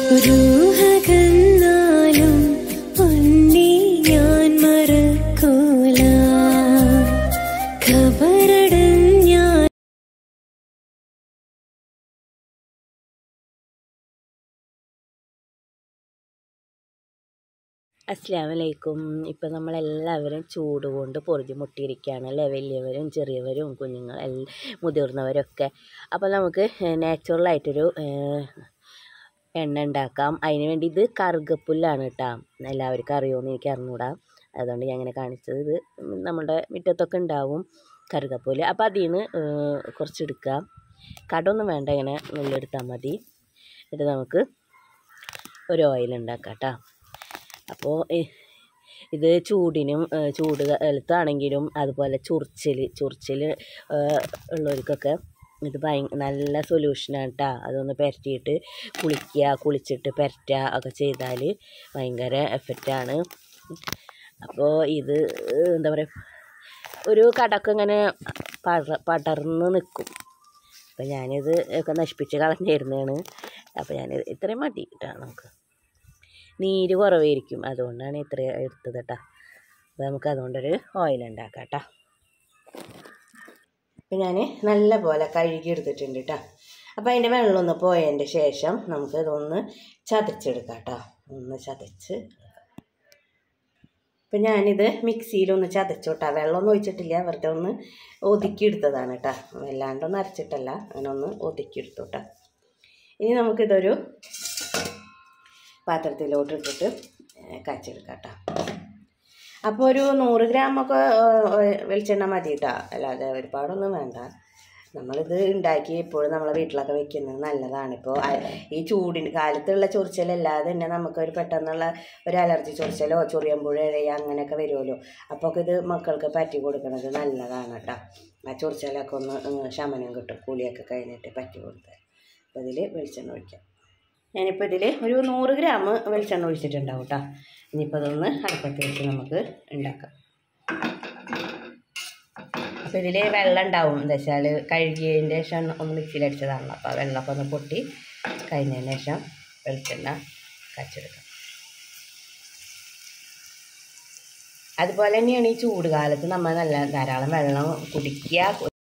റൂഹകന്നാലും പൊന്നെ ഞാൻ മറക്കൂല ഖബറടഞ്ഞാൽ അസ്സാം വലൈക്കും ഇപ്പം നമ്മളെല്ലാവരും ചൂട് കൊണ്ട് പൊറുതി മുട്ടിയിരിക്കുകയാണ് അല്ലേ വലിയവരും ചെറിയവരും കുഞ്ഞുങ്ങൾ എൽ- മുതിർന്നവരൊക്കെ അപ്പോൾ നമുക്ക് നാച്ചുറലായിട്ടൊരു എണ്ണ ഉണ്ടാക്കാം അതിന് വേണ്ടി ഇത് കറുകപ്പുല്ലാണ് കേട്ടോ എല്ലാവർക്കും അറിയുമെന്ന് എനിക്ക് അറിഞ്ഞൂടാ അതുകൊണ്ട് ഞാൻ ഇങ്ങനെ കാണിച്ചത് ഇത് നമ്മുടെ മുറ്റത്തൊക്കെ ഉണ്ടാവും കറുകപ്പുല്ല് അപ്പോൾ അതിൽ നിന്ന് കുറച്ച് എടുക്കാം കടമൊന്നും വേണ്ട ഇങ്ങനെ നുള്ളെടുത്താൽ മതി എന്നിട്ട് നമുക്ക് ഒരു ഓയിൽ ഉണ്ടാക്കാം കേട്ടോ അപ്പോൾ ഇത് ചൂടിനും ഏഹ് ചൂട് കാലത്താണെങ്കിലും അതുപോലെ ചൊറിച്ചിൽ ചൊറിച്ചിൽ ഉള്ളവർക്കൊക്കെ ഇത് ഭയ നല്ല സൊല്യൂഷനാണ് കേട്ടോ അതൊന്ന് പുരട്ടിയിട്ട് കുളിക്കുക കുളിച്ചിട്ട് പുരട്ടുക ഒക്കെ ചെയ്താൽ ഭയങ്കര എഫക്റ്റാണ് അപ്പോൾ ഇത് എന്താ പറയുക ഒരു കടക്കം ഇങ്ങനെ പട പടർന്ന് നിൽക്കും അപ്പോൾ ഞാനിത് ഒക്കെ നശിപ്പിച്ച് കളഞ്ഞിരുന്നതാണ് അപ്പോൾ ഞാനിത് ഇത്രയും മതി കേട്ടോ നമുക്ക് നീര് കുറവായിരിക്കും അതുകൊണ്ടാണ് ഇത്ര എടുത്തത് കേട്ടോ അപ്പോൾ നമുക്ക് അതുകൊണ്ടൊരു ഓയിൽ ഉണ്ടാക്കാം കേട്ടോ അപ്പം ഞാൻ നല്ല പോലെ കഴുകി എടുത്തിട്ടുണ്ട് കേട്ടോ അപ്പോൾ അതിൻ്റെ വെള്ളം ഒന്ന് പോയതിൻ്റെ ശേഷം നമുക്ക് ഇതൊന്ന് ചതച്ചെടുക്കാം കേട്ടോ ഒന്ന് ചതച്ച് അപ്പം ഞാനിത് മിക്സിയിലൊന്ന് ചതച്ചു കേട്ടോ വെള്ളമൊന്നും ഒഴിച്ചിട്ടില്ല വെറുതെ ഒന്ന് ഒതുക്കിയെടുത്തതാണ് കേട്ടോ വല്ലാണ്ടൊന്നും അരച്ചിട്ടല്ല അങ്ങനെ ഒന്ന് ഒതുക്കിയെടുത്തു കേട്ടോ ഇനി നമുക്കിതൊരു പാത്രത്തിലോട്ട് ഇട്ടിട്ട് കാച്ചെടുക്കാം കേട്ടോ അപ്പോൾ ഒരു നൂറ് ഗ്രാമൊക്കെ വെളിച്ചെണ്ണ മതി കേട്ടോ അല്ലാതെ ഒരുപാടൊന്നും വേണ്ട നമ്മളിത് ഉണ്ടാക്കി എപ്പോഴും നമ്മളെ വീട്ടിലൊക്കെ വെക്കുന്നത് നല്ലതാണ് ഇപ്പോൾ ഈ ചൂടിന് കാലത്തുള്ള ചൊറിച്ചിലല്ലാതെ തന്നെ നമുക്കൊരു പെട്ടെന്നുള്ള ഒരു അലർജി ചൊറിച്ചിലോ ചൊറിയമ്പുഴ അങ്ങനെയൊക്കെ വരുമല്ലോ അപ്പോൾ ഇത് മക്കൾക്ക് പറ്റി കൊടുക്കുന്നത് നല്ലതാണ് കേട്ടോ ആ ചൊറിച്ചിലൊക്കെ ഒന്ന് ഉം, ശമനം കിട്ടും കൂലിയൊക്കെ കഴിഞ്ഞിട്ട് പറ്റി കൊടുത്താൽ അപ്പോൾ ഇതിൽ വെളിച്ചെണ്ണ ഒഴിക്കാം ഞാനിപ്പോൾ ഇതിൽ ഒരു നൂറ് ഗ്രാം വെളിച്ചെണ്ണ ഒഴിച്ചിട്ടുണ്ടാവും കേട്ടോ ഇനിയിപ്പോൾ അതൊന്ന് അടുപ്പത്ത് വെച്ച് നമുക്ക് ഉണ്ടാക്കാം അപ്പോൾ ഇതിൽ വെള്ളം ഉണ്ടാവും എന്താ വെച്ചാൽ കഴുകിയതിൻ്റെ ശേഷം ഒന്ന് മിക്സിയിലടിച്ചതാണല്ലോ അപ്പോൾ ആ വെള്ളമൊക്കെ ഒന്ന് പൊട്ടി കഴിഞ്ഞതിന് ശേഷം വെളിച്ചെണ്ണ കച്ചെടുക്കാം അതുപോലെ തന്നെയാണ് ഈ ചൂട് കാലത്ത് നമ്മൾ നല്ല ധാരാളം വെള്ളം കുടിക്കുക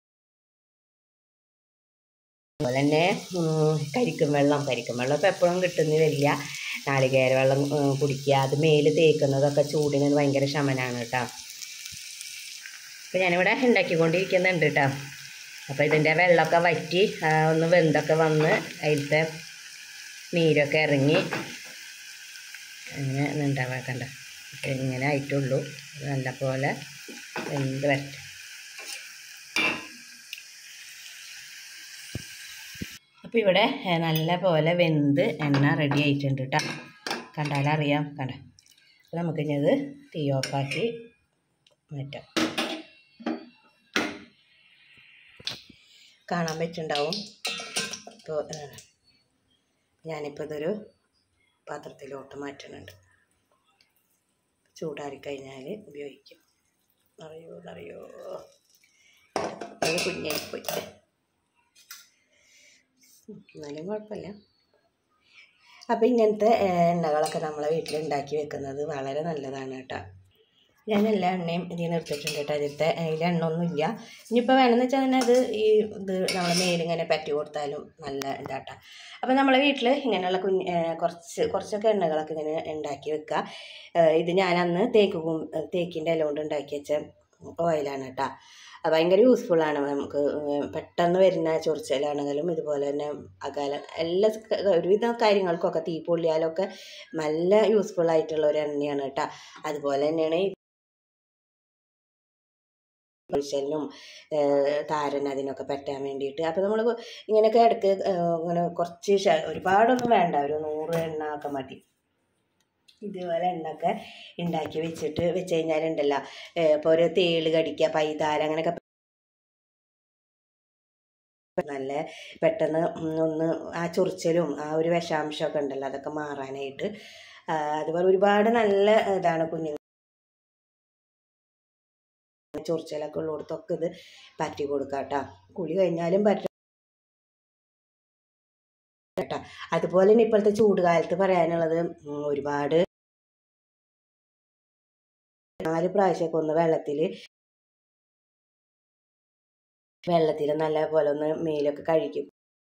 അതുപോലെ തന്നെ ഉം, കരിക്കും വെള്ളം കരിക്കും വെള്ളം ഇപ്പോൾ എപ്പോഴും കിട്ടുന്ന വരില്ല നാളികേര വെള്ളം ഉം, കുടിക്കുക അത് മേല് തേക്കുന്നതൊക്കെ ചൂടിന് ഭയങ്കര ശമനമാണ് കേട്ടോ അപ്പോൾ ഞാനിവിടെ ഉണ്ടാക്കിക്കൊണ്ടിരിക്കുന്നുണ്ട് കേട്ടോ അപ്പോൾ ഇതിൻ്റെ വെള്ളമൊക്കെ വറ്റി ആ, ഒന്ന് വെന്തൊക്കെ വന്ന് അതിലത്തെ നീരൊക്കെ ഇറങ്ങി അങ്ങനെ ഉണ്ടാവാക്കണ്ട ഇങ്ങനെ ആയിട്ടുള്ളൂ നല്ലപോലെ വെന്ത് വരട്ടെ അപ്പോൾ ഇവിടെ ഏ, നല്ല പോലെ വെന്ത് എണ്ണ റെഡി ആയിട്ടുണ്ട് കേട്ടോ കണ്ടാലറിയാം കണ്ട അപ്പോൾ നമുക്കിനി അത് തീ ഓഫാക്കി മാറ്റാം കാണാൻ പറ്റുണ്ടാവും ഇപ്പോൾ ഞാനിപ്പോൾ ഇതൊരു പാത്രത്തിലോട്ട് മാറ്റുന്നുണ്ട് ചൂടാറിക്കഴിഞ്ഞാൽ ഉപയോഗിക്കും അറിയോ അറിയോ അത് കുഞ്ഞായിപ്പോയി എന്നാലും കുഴപ്പമില്ല അപ്പോൾ ഇങ്ങനത്തെ ഏഹ്, എണ്ണകളൊക്കെ നമ്മളെ വീട്ടിൽ ഉണ്ടാക്കി വെക്കുന്നത് വളരെ നല്ലതാണ് കേട്ടോ ഞാൻ എല്ലാ എണ്ണയും ഇതിൽ നിന്ന് എടുത്തിട്ടുണ്ട് കേട്ടോ അതിലത്തെ അതിൽ എണ്ണ ഒന്നുമില്ല ഇനിയിപ്പോൾ വേണമെന്ന് വെച്ചാൽ തന്നെ അത് ഈ ഇത് നമ്മളെ മേലിങ്ങനെ പറ്റി കൊടുത്താലും നല്ല ഇതാട്ടോ അപ്പോൾ നമ്മളെ വീട്ടിൽ ഇങ്ങനെയുള്ള കുഞ്ഞ് ഏഹ്, കുറച്ച് കുറച്ചൊക്കെ എണ്ണകളൊക്കെ ഇങ്ങനെ ഉണ്ടാക്കി വെക്കുക ഏഹ്, ഇത് ഞാൻ അന്ന് തേക്ക് കും തേക്കിൻ്റെ ഇല കൊണ്ട് ഉണ്ടാക്കി വെച്ച ഓയിലാണ് കേട്ടോ അത് ഭയങ്കര യൂസ്ഫുള്ളാണ് നമുക്ക് ഉം, പെട്ടെന്ന് വരുന്ന ചൊറിച്ചിലാണെങ്കിലും ഇതുപോലെ തന്നെ അകാല എല്ലാ ക- ഒരുവിധ കാര്യങ്ങൾക്കൊക്കെ തീ പൊള്ളിയാലൊക്കെ നല്ല യൂസ്ഫുൾ ആയിട്ടുള്ള ഒരു എണ്ണയാണ് കേട്ടോ അതുപോലെ തന്നെയാണ് ഈ പൊളിച്ചലിനും താരൻ അതിനൊക്കെ പറ്റാൻ വേണ്ടിയിട്ട് അപ്പോൾ നമ്മൾ ഇങ്ങനെയൊക്കെ ഇടയ്ക്ക് ഏഹ്, ഇങ്ങനെ കുറച്ച് ശ- ഒരുപാടൊന്നും വേണ്ട ഒരു നൂറ് എണ്ണ ഒക്കെ മതി ഇതുപോലെ എണ്ണൊക്കെ ഉണ്ടാക്കി വെച്ചിട്ട് വെച്ച് കഴിഞ്ഞാലുണ്ടല്ലോ ഇപ്പോൾ ഒരു തേള് കടിക്കുക പൈതാര അങ്ങനെയൊക്കെ നല്ല പെട്ടെന്ന് ഒന്ന് ആ ചൊറിച്ചലും ആ ഒരു വിഷാംശമൊക്കെ ഉണ്ടല്ലോ അതൊക്കെ മാറാനായിട്ട് ആ, അതുപോലെ ഒരുപാട് നല്ല ഇതാണ് കുഞ്ഞുങ്ങൾ ചൊറിച്ചലൊക്കെ ഉള്ളിടത്തൊക്കെ ഇത് പറ്റി കൊടുക്കാം കേട്ടോ കുളി കഴിഞ്ഞാലും പറ്റ കേട്ടോ അതുപോലെ തന്നെ ഇപ്പോഴത്തെ ചൂട് കാലത്ത് പറയാനുള്ളത് ഉം, ഒരുപാട് നാല് പ്രാവശ്യമൊക്കെ ഒന്ന് വെള്ളത്തിൽ വെള്ളത്തിൽ നല്ല പോലെ ഒന്ന് മേലൊക്കെ കഴിക്കും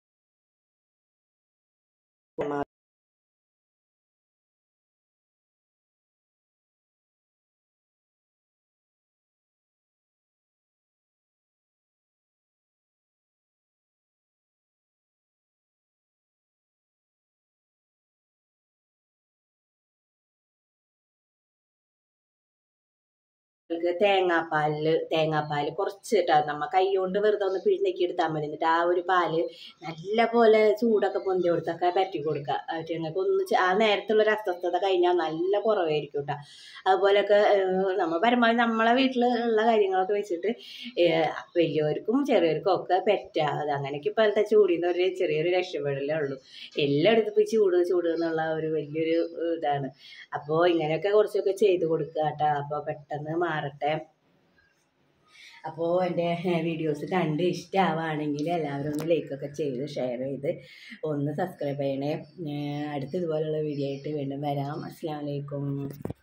നമുക്ക് തേങ്ങാപ്പാലിൽ തേങ്ങാപ്പാൽ കുറച്ച് ഇട്ടാൽ നമ്മ കൈ കൊണ്ട് വെറുതെ ഒന്ന് പിഴിഞ്ഞേക്ക് എടുത്താൽ മതി എന്നിട്ട് ആ ഒരു പാല് നല്ല പോലെ ചൂടൊക്കെ പൊന്തി കൊടുത്തൊക്കെ പറ്റി കൊടുക്കുക അവറ്റങ്ങൾക്ക് ഒന്ന് ചെ- ആ നേരത്തുള്ള ഒരു അസ്വസ്ഥത കഴിഞ്ഞാൽ നല്ല കുറവായിരിക്കും കേട്ടോ അതുപോലെയൊക്കെ ഏഹ്, നമ്മൾ പരമാവധി നമ്മളെ വീട്ടിൽ ഉള്ള കാര്യങ്ങളൊക്കെ വെച്ചിട്ട് ഏഹ്, വലിയവർക്കും ചെറിയവർക്കും ഒക്കെ പെറ്റാ അത് അങ്ങനെയൊക്കെ ഇപ്പോഴത്തെ ചൂടിൽ നിന്ന് ഒരു ചെറിയൊരു രക്ഷപ്പെടലേ ഉള്ളൂ എല്ലായിടത്തും ഇപ്പോൾ ചൂട് ചൂട് എന്നുള്ള ഒരു വലിയൊരു ഏഹ്, ഇതാണ് അപ്പോൾ ഇങ്ങനെയൊക്കെ കുറച്ചൊക്കെ ചെയ്ത് കൊടുക്കുക കേട്ടോ അപ്പോൾ പെട്ടെന്ന് മാറട്ടെ അപ്പോൾ എൻ്റെ വീഡിയോസ് കണ്ട് ഇഷ്ടമാവുകയാണെങ്കിൽ എല്ലാവരും ഒന്ന് ലൈക്കൊക്കെ ചെയ്ത് ഷെയർ ചെയ്ത് ഒന്ന് സബ്സ്ക്രൈബ് ചെയ്യണേ ഏഹ് അടുത്ത ഇതുപോലുള്ള വീഡിയോ ആയിട്ട് വീണ്ടും വരാം അസ്സാം വലൈക്കും